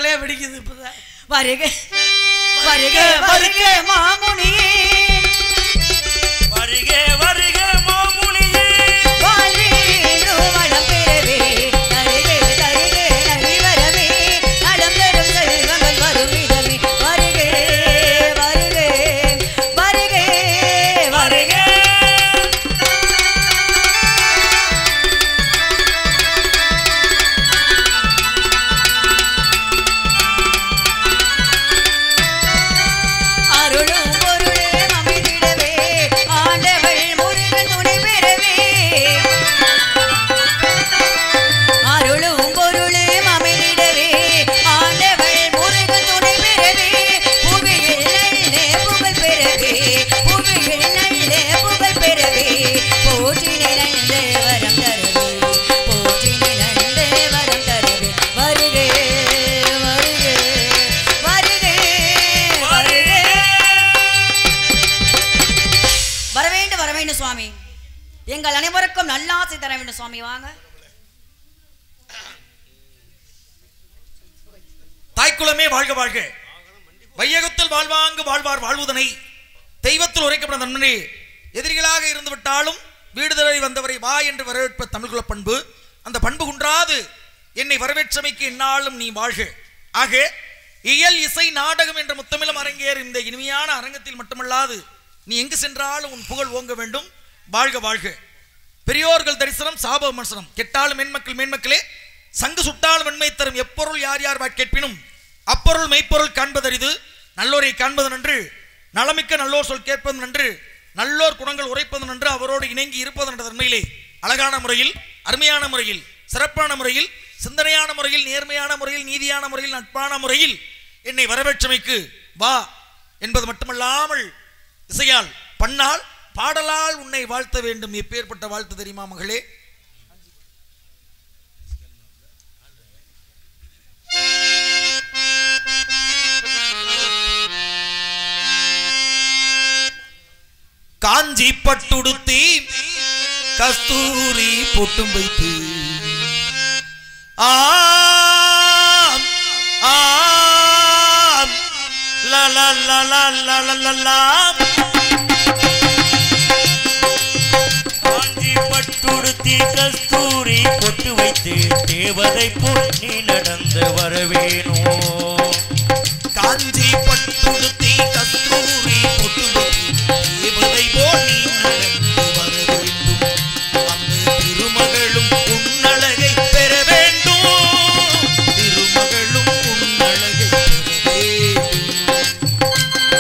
பார்க்கவே பிடிக்குது இப்பதான் வருக வருக வருக மாமுனியே வருக வருக மாமுனியே வாழ்வீரும் வளம் பெறவே தருக தருக நல்கி வரவே நலம் தரும் செல்வங்கள் வரும் விதமே வருக வருக வருக வருக அருளும் பொருளே அமைதிடவே ஆண்டவள் முருகன் துணை பெறவே அருளும் பொருளும் அமைதிடவே ஆண்டவள் முருகன் துணை பெறவே புவியில் நல்ல புகழ் பெறவே புவியில் நல்ல புகழ் பெறவே போற்றி நிலந்த வரம் தரவே போற்றி நிலந்த வரம் தரவே வருகே வருகே வருகே வருகே வர வேண்டும் வர வேண்டும் சுவாமி எங்கள் அனைவருக்கும் நல்லாசை தர வேண்டும் சுவாமி வாங்க தாய்க்குலமே வாழ்க வாழ்க வையகத்தில் வாழ்வாங்கு வாழ்வார் வாழ்வதனை தெய்வத்தில் உரைக்கப்பட்ட நன்மனே எதிரிகளாக இருந்து விட்டாலும் வீடு தவறி வந்தவரை வா என்று வரவேற்ப தமிழ்குல பண்பு அந்த பண்பு குன்றாது என்னை வரவேற்றமைக்கு எந்நாளும் நீ வாழ்க ஆக இயல் இசை நாடகம் என்ற முத்தமிழம் அரங்கேறும் இந்த இனிமையான அரங்கத்தில் மட்டுமல்லாது நீ எங்கு சென்றாலும் உன் புகழ் ஓங்க வேண்டும் வாழ்க வாழ்க பெரியோர்கள் தரிசனம் சாப விமர்சனம் கெட்டாலும் மென்மக்கள் மேன்மக்களே சங்கு சுட்டாலும் வெண்மை தரும் எப்பொருள் யார் யார் வாய் கேட்பினும் அப்பொருள் மெய்ப்பொருள் காண்பதறிது நல்லோரை காண்பது நன்று நலமிக்க நல்லோர் சொல் கேட்பது நன்று நல்லோர் குணங்கள் உரைப்பது நன்று அவரோடு இணங்கி இருப்பது என்ற தன்மையிலே அழகான முறையில் அருமையான முறையில் சிறப்பான முறையில் சிந்தனையான முறையில் நேர்மையான முறையில் நீதியான முறையில் நட்பான முறையில் என்னை வரவேற்றமைக்கு வா என்பது மட்டுமல்லாமல் இசையால் பண்ணால் பாடலால் உன்னை வாழ்த்த வேண்டும் எப்பேற்பட்ட வாழ்த்து தெரியுமா மகளே காஞ்சி பட்டுடுத்தி கஸ்தூரி பொட்டும் வைத்து ஆம் ஆம் லா லா லா லா லா லா லா லா காஞ்சி பட்டுடுத்தி கஸ்தூரி பொட்டு வைத்து தேவதை போல் நீ நடந்து வரவேணும் காஞ்சி பட்டுடுத்தி கஸ்தூரி பொட்டு வைத்து தேவதை போல் நீ நடந்து வர வேண்டும் அந்த திருமகளும் உன்னழகை பெற வேண்டும் திருமகளும் உன்னழகை பெற வேண்டும்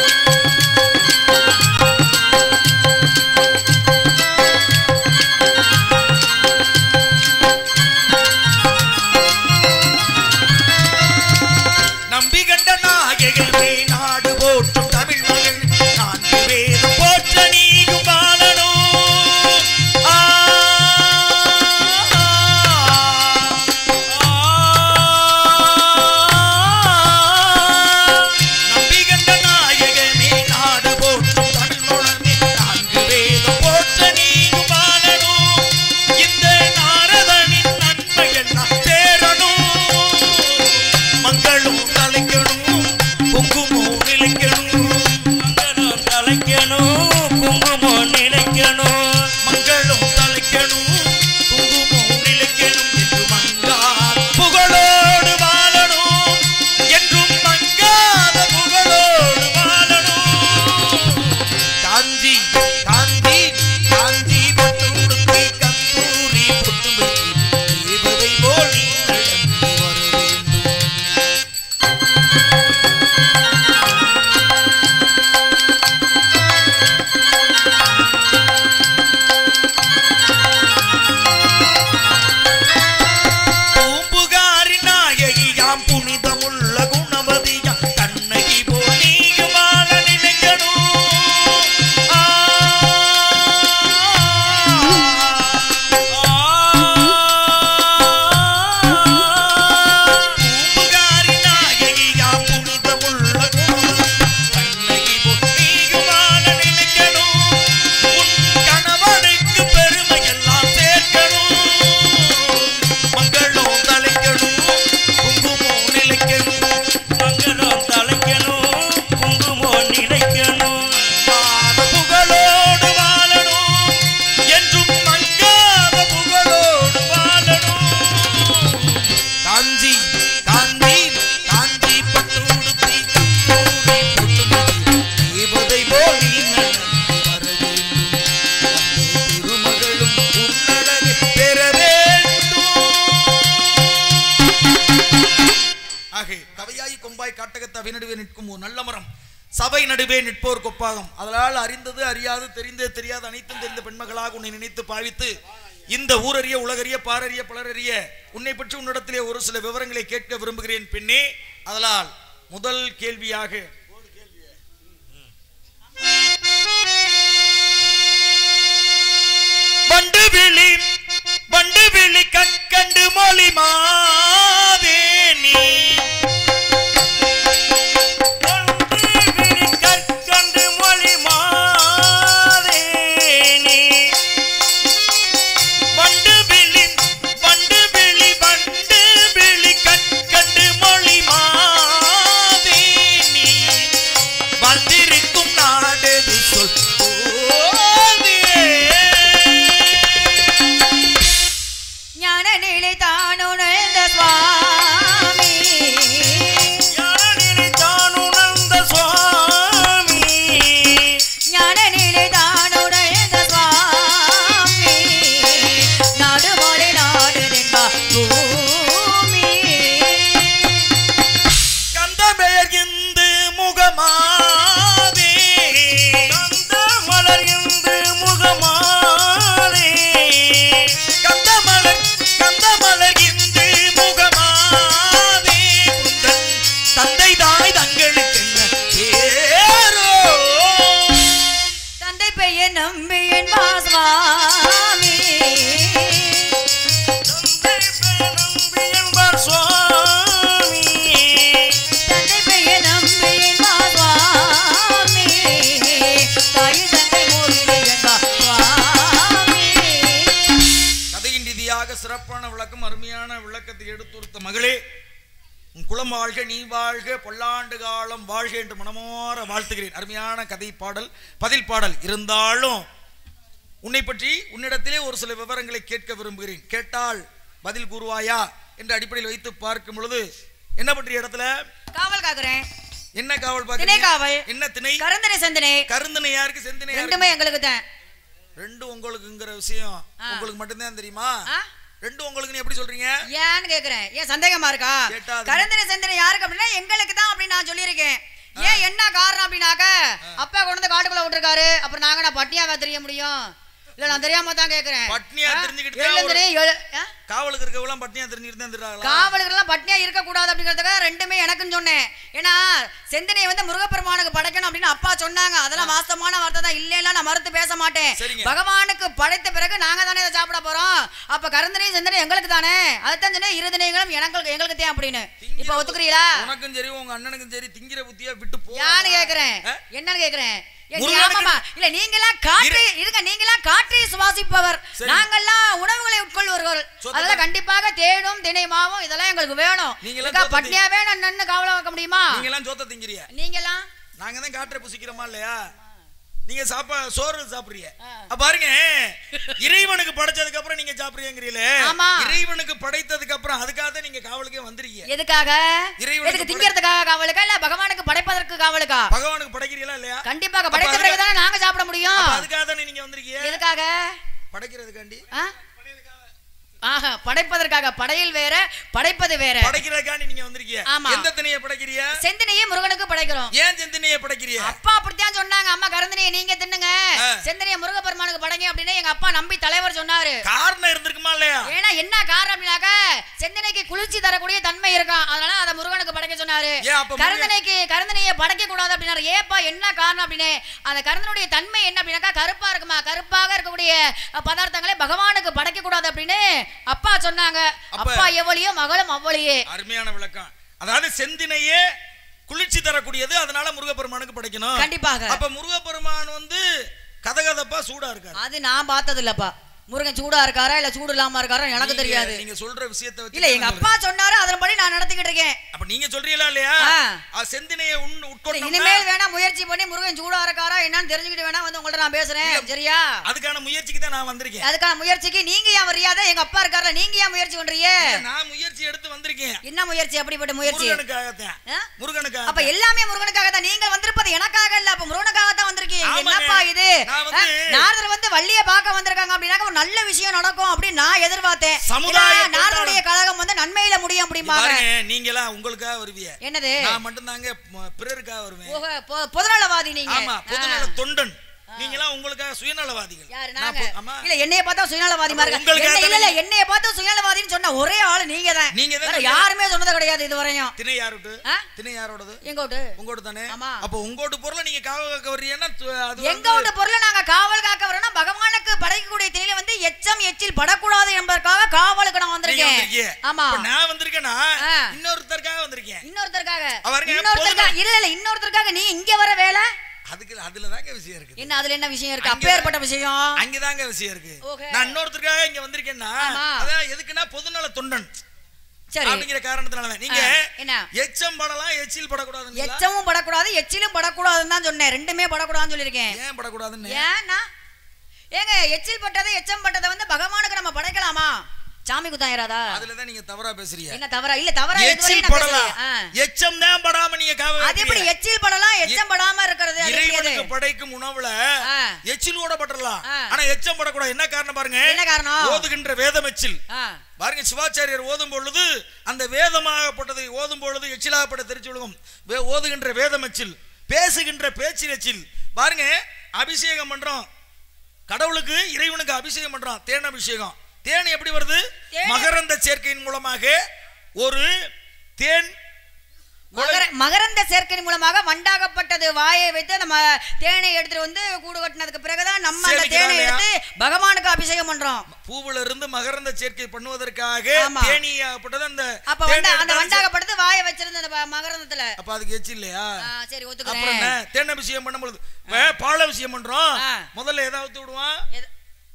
நம்பி கண்ட நாயகமே நாடு போற்றும் தமிழ் மகன் நான்கு வேதம் போற்ற நீயும் வாழணும் ஆ, நம்பி கண்ட நாயகமே நாடு போற்றும் தமிழ் மகனே நான்கு வேதம் போற்ற நீயும் வாழணும் இந்த நாரதனின் நன்மை எல்லாம் சேரணும் மங்களும் தலைக்கணும் குங்குமம் நிலைக்கணும் மங்களம் தலைக்கணும் குங்குமம் நினைக்கணும் மங்களும் தலைக்கணும் குங்குமம் நிலைக்கணும் என்று மங்காத புகழோடு வாழணும் என்றும் மங்காத புகழோடு வாழணும் காஞ்சி காந்தி காஞ்சி பட்டு உடுத்தி கஸ்தூரி பொட்டு வைத்து தேவதை போல் நீ நடந்து வர வேண்டும் பூம்புகாரி நாயகியாம் புனிதமுள்ள குணவதியாம் கண்ணகி போல் நீயும் வாழ நினைக்கணும் ஆ, பூம்புகாரி நாயகியாம் புனிதமுள்ள குணவதியாம் கண்ணகி போல் நீயும் வாழ நினைக்கணும் உன் கணவனுக்கு பெருமை எல்லாம் சேர்க்கணும் மங்களம் தலைக்கணும் குங்குமம் நிலைக்கணும் ஆக கவையாய் கொம்பாய் காட்டகத்த நடுவே நிற்கும் ஒரு நல்ல மரம் சபை நடுவே நிற்போர் கொப்பாகம் அதனால் அறிந்தது அறியாது தெரிந்தது தெரியாது அனைத்தும் தெரிந்த பெண்மகளாக உன்னை நினைத்து பாவித்து இந்த ஊரறிய உலகறிய பாரறிய பலரறிய உன்னை பற்றி உன்னிடத்திலே ஒரு சில விவரங்களை கேட்க விரும்புகிறேன் பெண்ணே அதனால் முதல் கேள்வியாக வண்டு விழி வண்டு விழி கற்கண்டு மொழி மாதேனி கற்கண்டு மொழி மாதேனி வண்டு விழி வண்டு விழி வண்டு விழி கற்கண்டு மொழி மாதேனி வந்திருக்கும் நாடெது சொல் போதே. ஞான நிலை தான் உணர்ந்த சுவாமி யானினி தான் உணர்ந்த சுவாமி ஞான நிலை தான் உணர்ந்த சுவாமி நாடு மொழி நாடு தென்பா பூமி கந்தபெயர் இந்து முகமாதே கந்த மலர் இந்து முகமாலே கந்தமலர் கந்தமலர் இந்து முகமாதே குந்தன் தந்தை தாய் தங்களுக்கு என்ன பேரோ தந்தை பெயர் நம்பி என்பா சுவாமி தந்தை பெயர் நம்பி என்பார் சுவாமி தந்தை பெயர் நம்பி என்பா சுவாமி தாய் தந்தை மொழி என்பா சுவாமி கதையின் ரீதியாக சிறப்பான விளக்கம் அருமையான விளக்கத்தை எடுத்துரைத்த மகளே உன் குலம் வாழ்க நீ வாழ்க பல்லாண்டு காலம் வாழ்க என்று மனமாற வாழ்த்துகிறேன் அருமையான கதை பாடல் பதில் பாடல் இருந்தாலும் உன்னை பற்றி உன்னிடத்திலே ஒரு சில விவரங்களை கேட்க விரும்புகிறேன் கேட்டால் பதில் கூறுவாயா என்ற அடிப்படையில் வைத்து பார்க்கும் பொழுது என்ன பற்றிய இடத்துல காவல் காக்குறேன் என்ன காவல் திணை பார்க்கிறீங்க காவல் என்ன திணை கரந்தனை சந்தனை கருந்தனை யாருக்கு செந்தனை யாருக்கு ரெண்டுமே எங்களுக்கு தான் ரெண்டும் உங்களுக்குங்கிற விஷயம் ஆ. உங்களுக்கு மட்டும்தான் தெரியுமா ஆ? ரெண்டும் உங்களுக்கு எப்படி சொல்றீங்க ஏன்னு கேக்குறேன் ஏன் சந்தேகமா இருக்கா கேட்டா அது- கரந்தனை சந்தனை யாருக்கு அப்படின்னா எங்களுக்கு தான் அப்படின்னு நான் சொல்லியிருக்கேன் ஏன் என்ன காரணம் அப்படின்னாக்க அப்பா கொண்டு வந்து காட்டுக்குள்ள விட்டுருக்காரு அப்புறம் நாங்க நான் பட்டியாவா தெரிய முடியும் இல்ல நான் தெரியாம தான் கேக்குறேன் பட்னியா ஆ? தெரிஞ்சுக்கிட்டா எழுந்திரு, எழு ஆ? காவலுக்கு இருக்கவெல்லாம் பட்டினியா தெரிஞ்சுக்கிட்டு தான் தெரிறாங்களா காவலர்கள்லாம் பட்னியா இருக்க கூடாது அப்படிங்கறதுக்காக ரெண்டுமே எனக்குன்னு சொன்னேன் ஏன்னா செந்தனை வந்து முருகப்பெருமானுக்கு படைக்கணும் அப்படின்னு அப்பா சொன்னாங்க அதெல்லாம் வாஸ்தவமான வார்த்தை தான் இல்லைன்னா நான் மறுத்து பேச மாட்டேன் சரிங்க. பகவானுக்கு படைத்த பிறகு நாங்க தானே இதை சாப்பிட போறோம் அப்ப கருந்தனை செந்தனை எங்களுக்கு தானே அதுதான் சொன்னேன் இருதினைகளும் எனக்கு எங்களுக்கு தான் அப்படின்னு இப்ப ஒத்துக்கிறீங்களா உனக்கும் சரி உங்க அண்ணனுக்கும் சரி திங்கிற புத்தியா விட்டு போ யான்னு கேக்குறேன் ஆ? என்னன்னு கேக்குறேன் ஏ, நீ முருகனுக்கு- ஆமாமா இல்ல நீங்கெல்லாம் காற்றை இருங்க நீங்கெல்லாம் காற்றை சுவாசிப்பவர் சரி. நாங்கெல்லாம் உணவுகளை உட்கொள்வர்கள் சொத்தை அதெல்லாம் கண்டிப்பாக தேனும் தினை மாவும் இதெல்லாம் எங்களுக்கு வேணும் நீங்கெல்லாம் இதுக்கா சொத்தை பட்னியா வேணும் நின்னு காவல வைக்க முடியுமா நீங்க எல்லாம் சோத்த திங்கிறிய நீங்கெல்லாம் நாங்க தான் காற்றை புசிக்கிறோமா இல்லையா நீங்க சாப்பா சோறு சாப்பிடுறீங்க ஆ. அப்ப பாருங்க இறைவனுக்கு படைச்சதுக்கு அப்புறம் நீங்க சாப்பிடுறீங்களே ஆமா. இறைவனுக்கு படைத்ததுக்கு அப்புறம் அதுக்காக தான் நீங்க காவலுக்கே வந்திருக்கீங்க எதுக்காக இறைவனுக்கு எதுக்கு திங்கிறதுக்காக காவலுக்கா இல்ல பகவானுக்கு படைப்பதற்கு காவலுக்கா பகவானுக்கு படைக்கிறீங்களா இல்லையா கண்டிப்பாக அப்ப படைத்த அதுக்கு- பிறகு தானே நாங்க சாப்பிட முடியும் அப்ப அதுக்காக தானே நீங்க வந்திருக்கீங்க எதுக்காக படைக்கிறதுக்காண்டி ஆ? ஆஹா படைப்பதற்காக படையில் வேற படைப்பது வேற படைக்கிறதுக்காண்டி நீங்க வந்திருக்கீங்க ஆமா. எந்த திணையை படைக்கிறீங்க செந்தினையே முருகனுக்கு படைக்கிறோம் ஏன் செந்தினையை படைக்கிறீங்க அப்பா அப்படித்தான் சொன்னாங்க அம்மா கருந்தனையை நீங்க தின்னுங்க ஆ. செந்தனைய முருகப்பெருமானுக்கு படைங்க அப்படின்னு எங்க அப்பா நம்பி தலைவர் சொன்னாரு காரணம் இருந்திருக்குமா இல்லையா ஏன்னா என்ன காரணம் அப்படின்னாக்க செந்தனைக்கு குளிர்ச்சி தரக்கூடிய தன்மை இருக்கும் அதனால அதை முருகனுக்கு படைக்க சொன்னாரு ஏன் அப்ப முருகன்- கருந்தனைக்கு கருந்தனையை படைக்க கூடாது அப்படின்னாரு ஏப்பா என்ன காரணம் அப்படின்னு அந்த கருந்தனுடைய தன்மை என்ன அப்படின்னாக்கா கருப்பா இருக்குமா கருப்பாக இருக்கக்கூடிய அஹ், பதார்த்தங்களை பகவானுக்கு படைக்க கூடாது அப்படின்னு அப்பா சொன்னாங்க அப்ப- அப்பா எவ்வளியோ மகளும் அவ்வளியே அருமையான விளக்கம் அதாவது செந்தினையே குளிர்ச்சி தரக்கூடியது அதனால முருகப்பெருமானுக்கு படைக்கணும் கண்டிப்பாக அப்ப முருகப்பெருமான் வந்து கதகதப்பா சூடா இருக்காரு அது நான் பார்த்தது இல்லப்பா முருகன் சூடா இருக்காரா இல்ல சூடு இல்லாம இருக்காரா எனக்கு நீங்க- தெரியாது நீங்க சொல்ற விஷயத்தை வச்சு இல்ல எங்க நான் அப்பா சொன்னாரு அதன்படி நான் நடத்திக்கிட்டு இருக்கேன் சொல்றேன். அப்ப நீங்க சொல்றீங்களா இல்லையா ஆ. அது செந்தினையை உண் இல்ல, உட்கொண்டோம்னா இனிமேல் வேணா முயற்சி பண்ணி முருகன் சூடா இருக்காரா என்னன்னு தெரிஞ்சுக்கிட்டு வேணா வந்து உங்கள்ட்ட நான் பேசுறேன் சரியா அதுக்கான முயற்சிக்கு தான் நான் வந்திருக்கேன் அதுக்கான முயற்சிக்கு நீங்க ஏன் வரியாத எங்க அப்பா இருக்காருல நீங்க ஏன் முயற்சி பண்றீங்க இல்ல, நான் முயற்சி எடுத்து வந்திருக்கேன் என்ன முயற்சி அப்படிப்பட்ட முயற்சி முருகனுக்காகத்தான் ஆ? முருகனுக்காக அப்ப எல்லாமே முருகனுக்காக தான் நீங்க வந்திருப்பது எனக்காக இல்ல அப்ப முருகனுக்காக தான் வந்திருக்கீங்க ஆமாங்க. என்னப்பா இது நான் வந்து- ஆ? நாரதர் வந்து வள்ளிய பார்க்க வந்திருக்காங்க அப்படின்னாக்க ஒரு நல்ல விஷயம் நடக்கும் அப்படின்னு நான் எதிர்பார்த்தேன் சமுதாய ஏன்னா, நாரதுடைய கழகம் வந்து நன்மையில முடியும் அப்படிம்பாங்க பாருங்க நீங்க எல்லாம் உங்களுக்காக வருவீங்க என்னது நான் மட்டும்தாங்க ம- பிறருக்காக வருவேன் ஓஹோ, பொ- பொதுநலவாதி நீங்க ஆமா பொதுநல தொண்டன் நீங்க எல்லாம் உங்களுக்காக சுயநலவாதிகள் யாரு நான் நாங்க பொ- ஆமா இல்ல என்னைய பார்த்தா சுயநலவாதி மாதிரி அப்புறம் உங்களுக்கு இல்ல இல்ல ஏத்த என்னைய பார்த்தா சுயநலவாதின்னு சொன்ன ஒரே ஆளு நீங்க தான் நீங்க தான் வேற சொன்னீங்க. யாருமே சொன்னது கிடையாது இதுவரையும் திணை யாரோடு ஆ? திணை யாரோடது எங்க விட்டு உங்களோட தானே ஆமா. அப்போ உங்களோட பொருளை நீங்க காவல் காக்க வர்றீங்கன்னா து- அது எங்க வந்து- விட்டு பொருளை நாங்க காவல் காக்க வரோம்னா பகவானுக்கு படைக்கக்கூடிய திணையில வந்து எச்சம் எச்சில் படக்கூடாது என்பதற்காக காவலுக்கு நான் நீங்க வந்திருக்கேன் வந்திருக்கீங்க. ஆமா இப்ப நான் வந்திருக்கேன்னா ஆ. இன்னொருத்தருக்காக வந்திருக்கேன் இன்னொருத்தருக்காக அவருங்க இன்னொருத்தருக்காக இல்ல இல்ல இன்னொருத்தருக்காக நீ இங்க வர வேலை அதுக்கு அதுல தாங்க விஷயம் இருக்கு என்ன அதுல என்ன விஷயம் இருக்கு அங்க- அப்பேற்பட்ட விஷயம் அங்கதாங்க விஷயம் இருக்கு ஓகே. நான் இன்னொருத்தருக்காக இங்க வந்திருக்கேன்னா ஆமா. அதான் எதுக்குன்னா பொதுநல தொண்டன் சரி அப்படிங்கிற காரணத்தினால நீங்க ஆ, என்ன? எச்சம் படலாம் எச்சில் படக்கூடாதுன்னு எச்சமும் படக்கூடாது எச்சிலும் படக்கூடாதுன்னு தான் சொன்னேன் ரெண்டுமே படக்கூடாதுன்னு சொல்லியிருக்கேன் ஏன் படக்கூடாதுன்னு ஏன்னா ஏங்க எச்சில் பட்டதை எச்சம் பட்டதை வந்து பகவானுக்கு நம்ம படைக்கலாமா சாமி குத்தம் ஏறாதா அதுலதான் நீங்க தவறா பேசுறீங்க என்ன தவறா இல்ல தவறா இதுவரையும் எச்சில் நான் படலாம் பேசலையே. ஆ. எச்சம் தான் படாம நீங்க காவல் அது எப்படி காக்கிறீங்க. எச்சில் படலாம் எச்சம் படாம இருக்கிறது அது எப்படி அது? இறைவனுக்கு படைக்கும் உணவுல ஆ. எச்சிலோட படலாம் ஆ. ஆனா எச்சம் படக்கூடாது என்ன காரணம் பாருங்க என்ன காரணம் ஓதுகின்ற வேதம் எச்சில் ஆ. பாருங்க சிவாச்சாரியர் ஓதும் பொழுது அந்த வேதமாகப்பட்டது ஓதும் பொழுது எச்சிலாகப்பட்ட தெரிச்சு விழுகும் வே- ஓதுகின்ற வேதம் எச்சில் பேசுகின்ற பேச்சில் எச்சில் பாருங்க அபிஷேகம் பண்றோம் கடவுளுக்கு இறைவனுக்கு அபிஷேகம் பண்றோம் தேன் அபிஷேகம் தேன் எப்படி வருது தேன் மகரந்த சேர்க்கையின் மூலமாக ஒரு தேன் மகர மகரந்த சேர்க்கை மூலமாக வண்டாகப்பட்டது வாயை வைத்து நம்ம தேனை எடுத்துட்டு வந்து கூடு கட்டினதுக்கு பிறகுதான் நம்ம அந்த சேமிக்கிறோம் தேனை இல்லையா? எடுத்து பகவானுக்கு அபிஷேகம் பண்றோம் பூவுல இருந்து மகரந்த சேர்க்கை பண்ணுவதற்காக ஆமா. தேனியாகப்பட்டது அந்த அப்ப தேனை வந்து அந்த எடுத்தாலும் சரி. வண்டாகப்பட்டது வாயை வச்சிருந்த அந்த ப- மகரந்தத்துல அப்ப அதுக்கு எச்சு இல்லையா ஆ, சரி அப்புறம் ஒத்துக்கிறேன் என்ன தேன் அபிஷேகம் பண்ணும்பொழுது வே- பால் அபிஷேகம் பண்றோம் ஆ. முதல்ல எதை அவுத்து விடுவான் எது-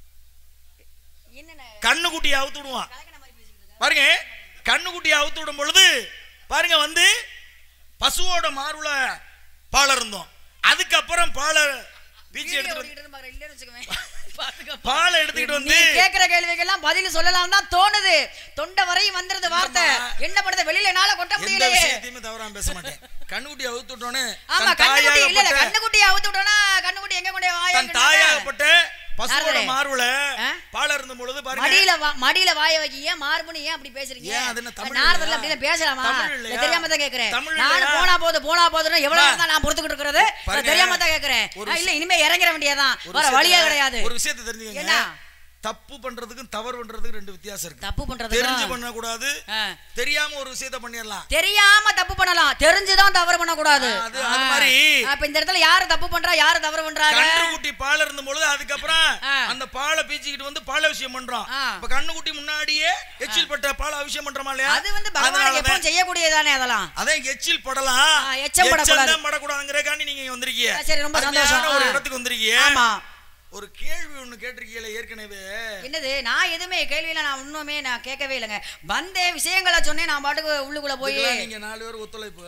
என்னண்ணே? கண்ணுக்குட்டியை அவுத்து விடுவான் கலக்கின மாதிரி பேசிக்கிட்டு இருக்க. பாருங்க கண்ணுக்குட்டியை அவுத்து விடும் பொழுது பாருங்க வந்து பசுவோட மார்புல பால் இருந்தோம் அதுக்கப்புறம் பாலை பீச்சி வீடியோ எடுத்துட்டு ஓடிக்கிட்டு இருந்து பாரு, இல்லைன்னு வச்சுக்கோவேன். பாத்துக்க. பாலை எடுத்துக்கிட்டு நீ வந்து கேக்குற கேள்விக்கெல்லாம் பதில் சொல்லலாம் தான் தோணுது தொண்டை வரையும் வந்துருது வார்த்தை இல்லம்மா. என்ன பண்ணுது வெளியில என்னால கொட்ட எந்த முடியலையே விஷயத்தையுமே தவறாம பேச மாட்டேன் கண்ணுக்குட்டியை அவுத்து விட்டோன்னே ஆமா தன் கண்ணுக்குட்டி இல்ல இல்ல தாயாகப்பட்ட- கண்ணுக்குட்டியை அவுத்து விட்டோம்னா கண்ணுக்குட்டி எங்க கொண்டு வாய தன் தாயாகப்பட்ட பசுவோட யாருடே? மார்புல ஆ? பால் இருந்த பொழுது பாருங்க மடியில வா- மடியில வாய வைக்க ஏன் மார்புன்னு ஏன் அப்படி பேசுறீங்க ஏன் அது என்ன தமிழ் நாரதத்துல இல்லையா? அப்படி பேசலாமா தமிழ் இல்லையா? இல்ல, தெரியாம தான் கேக்குறேன் தமிழ் நானும் இல்லையா? போனா போது போனா போதுன்னு எவ்வளவு அம்மா. நேரம் தான் நான் பொறுத்துக்கிட்டு இருக்கிறது இல்ல, பாருங்க. தெரியாம தான் கேக்குறேன் ஒரு ஆ, இல்ல இனிமே இறங்கிற வேண்டியதான் ஒரு வர வழியே விஷயத்தை- கிடையாது ஒரு விஷயத்தை தெரிஞ்சுக்கங்க என்ன? தப்பு பண்றதுக்கும் தவறு பண்றதுக்கும் ரெண்டு வித்தியாசம் இருக்கு தப்பு பண்றது தெரிஞ்சு பண்ண கூடாது ஆ. தெரியாம ஒரு விஷயத்தை பண்ணிடலாம் தெரியாம தப்பு பண்ணலாம் தெரிஞ்சுதான் தவறு பண்ணக்கூடாது ஆ, அது- அது மாதிரி. ஆ, அப்ப இந்த இடத்துல யாரு தப்பு பண்றா யாரு தவறு பண்றாங்க கண்ணுக்குட்டி பால் இருந்த பொழுது அதுக்கப்புறம் ஆ. அந்த பாலை பீச்சிக்கிட்டு வந்து பால் அபிஷேகம் பண்றோம் ஆ. இப்ப கண்ணுக்குட்டி முன்னாடியே எச்சில் பட்ட பால் அபிஷேகம் பண்றோமா இல்லையா அது வந்து பகவானுக்கு அதனாலதான் எப்பவும் செய்யக்கூடியதானே அதெல்லாம் அதான் எச்சில் படலாம் ஆ, எச்சம் படக்கூடாது. தான் படக்கூடாதுங்கிறக்காண்டி நீங்க இங்க வந்திருக்கீங்க ஆ, சரி, ரொம்ப அருமையான சந்தோஷம். ஒரு ஆ. இடத்துக்கு வந்திருக்கீங்க ஆமா ஒரு கேள்வி ஒண்ணு கேட்டிருக்கீங்களே ஏற்கனவே என்னது நான் எதுவுமே கேள்வியில நான் ஒண்ணுமே நான் கேட்கவே இல்லைங்க வந்தேன் விஷயங்களை சொன்னேன் நான் பாட்டுக்கு உள்ளுக்குள்ள போய் இதுக்கெல்லாம் நீங்க நாலு பேர் ஒத்துழைப்பு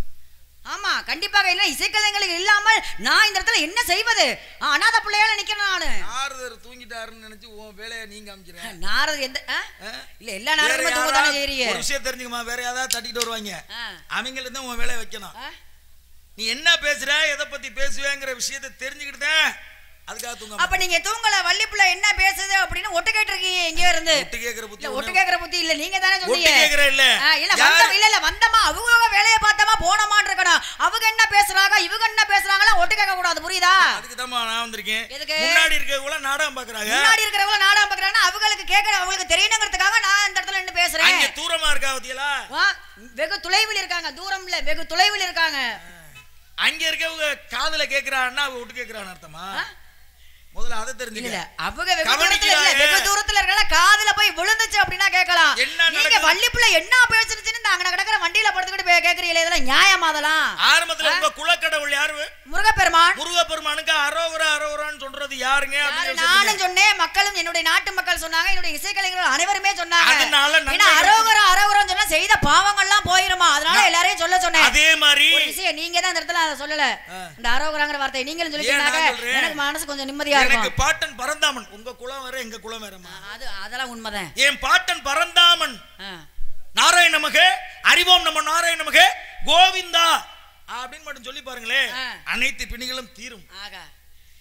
ஆமா கண்டிப்பாக இல்லை இசைக்கலைஞர்கள் இல்லாமல் நான் இந்த இடத்துல என்ன செய்வது ஆ, அனாதை பிள்ளையால நிக்கிறேன் நானு நாரதர் தூங்கிட்டாருன்னு நினைச்சு உன் வேலையை நீங்க அமைக்கிறேன் நாரது எந்த ஆ? ஆ? இல்ல எல்லா வேற நேரமும் தூங்க யாராவது தானே செய்றீங்க ஒரு விஷயம் தெரிஞ்சுக்கமா வேற யாராவது தட்டிட்டு வருவாங்க ஆ. அவங்கள தான் உன் வேலையை வைக்கணும் ஆ? நீ என்ன பேசுற எதை பத்தி பேசுவேங்கிற விஷயத்தை தெரிஞ்சுக்கிட்டு தான் அதுக்காக தூங்க அப்ப நீங்க தூங்கல வள்ளி பிள்ளை என்ன பேசுது அப்படின்னு ஒட்டு கேட்டிருக்கீங்க எங்க இருந்து ஒட்டு கேக்குற புத்தி இல்ல ஒட்டு கேக்குற புத்தி இல்ல நீங்க தானே ஒட்டு சொன்னீங்க கேக்குற இல்ல ஆ, இல்ல யாரு- வந்தோம் இல்ல இல்ல வந்தமா அவங்க வேலையை பார்த்தமா போனமான்னு இருக்கணும் அவங்க என்ன பேசுறாங்க இவங்க என்ன பேசுறாங்களா ஒட்டு கேட்க கூடாது புரியுதா அதுக்கு தான் நான் வந்திருக்கேன் எதுக்கு? முன்னாடி இருக்கவங்க நாடகம் பாக்குறாங்க முன்னாடி இருக்கிறவங்க நாடகம் பாக்குறாங்கன்னா அவங்களுக்கு கேட்கற அவங்களுக்கு தெரியணுங்கிறதுக்காக நான் இந்த இடத்துல நின்னு பேசுறேன் அங்க தூரமா இருக்கா பத்தியலா வா, வெகு தொலைவில் இருக்காங்க தூரம் இல்ல வெகு தொலைவில் இருக்காங்க அங்க இருக்கவங்க காதுல கேக்குறான்னா அவ விட்டு கேக்குறான்னு அர்த்தமா முதல்ல அதை இல்ல தெரிஞ்சுக்க இல்ல அவங்க வெகு தூரத்துல இல்ல கவனிக்கிறாங்க. வெகு தூரத்துல இருக்கல காதுல போய் விழுந்துச்சு அப்படின்னா கேட்கலாம் என்ன நீங்க நடக்குது? வள்ளிப்புள்ள என்ன பேசுச்சுன்னு இந்த அங்க கிடக்குற வண்டியில படுத்துக்கிட்டு போய் கேக்குறீங்களே இதெல்லாம் நியாயமா அதெல்லாம் ஆரம்பத்துல உங்க குலக்கடவுள் யாரு முருகப்பெருமான் முருகப்பெருமானுக்கு அரோகரா அரோகரான்னு சொல்றது யாருங்க யாரு அப்படின்னு நானும் சொன்னேன் மக்களும் என்னுடைய நாட்டு மக்கள் சொன்னாங்க என்னுடைய இசைக்கலைஞர்கள் அனைவருமே சொன்னாங்க அதனால நன்மை ஏன்னா அரோகரா அரோகரம் சொன்னா செய்த பாவங்கள்லாம் போயிருமா அதனால எல்லாரையும் சொல்ல சொன்னேன் அதே மாதிரி ஒரு விஷயம் நீங்க தான் இந்த இடத்துல அதை சொல்லல ஆ. இந்த அரோகராங்கிற வார்த்தை நீங்களும் ஏன் சொல்லிட்டீங்கன்னாக்க நான் சொல்றேன்? எனக்கு மனசு கொஞ்சம் நிம்மதியா எனக்கு இருக்கும் பாட்டன் பரந்தாமன் உங்க குலம் வேற எங்க குலம் வேறமா அது அதெல்லாம் உண்மைதான் என் பாட்டன் பரந்தாமன் ஆ. நாராயண நமக அறிவோம் நம்ம நாராயண நமக கோவிந்தா அப்படின்னு மட்டும் சொல்லி பாருங்களேன் ஆ. அனைத்து பிணிகளும் தீரும் ஆகா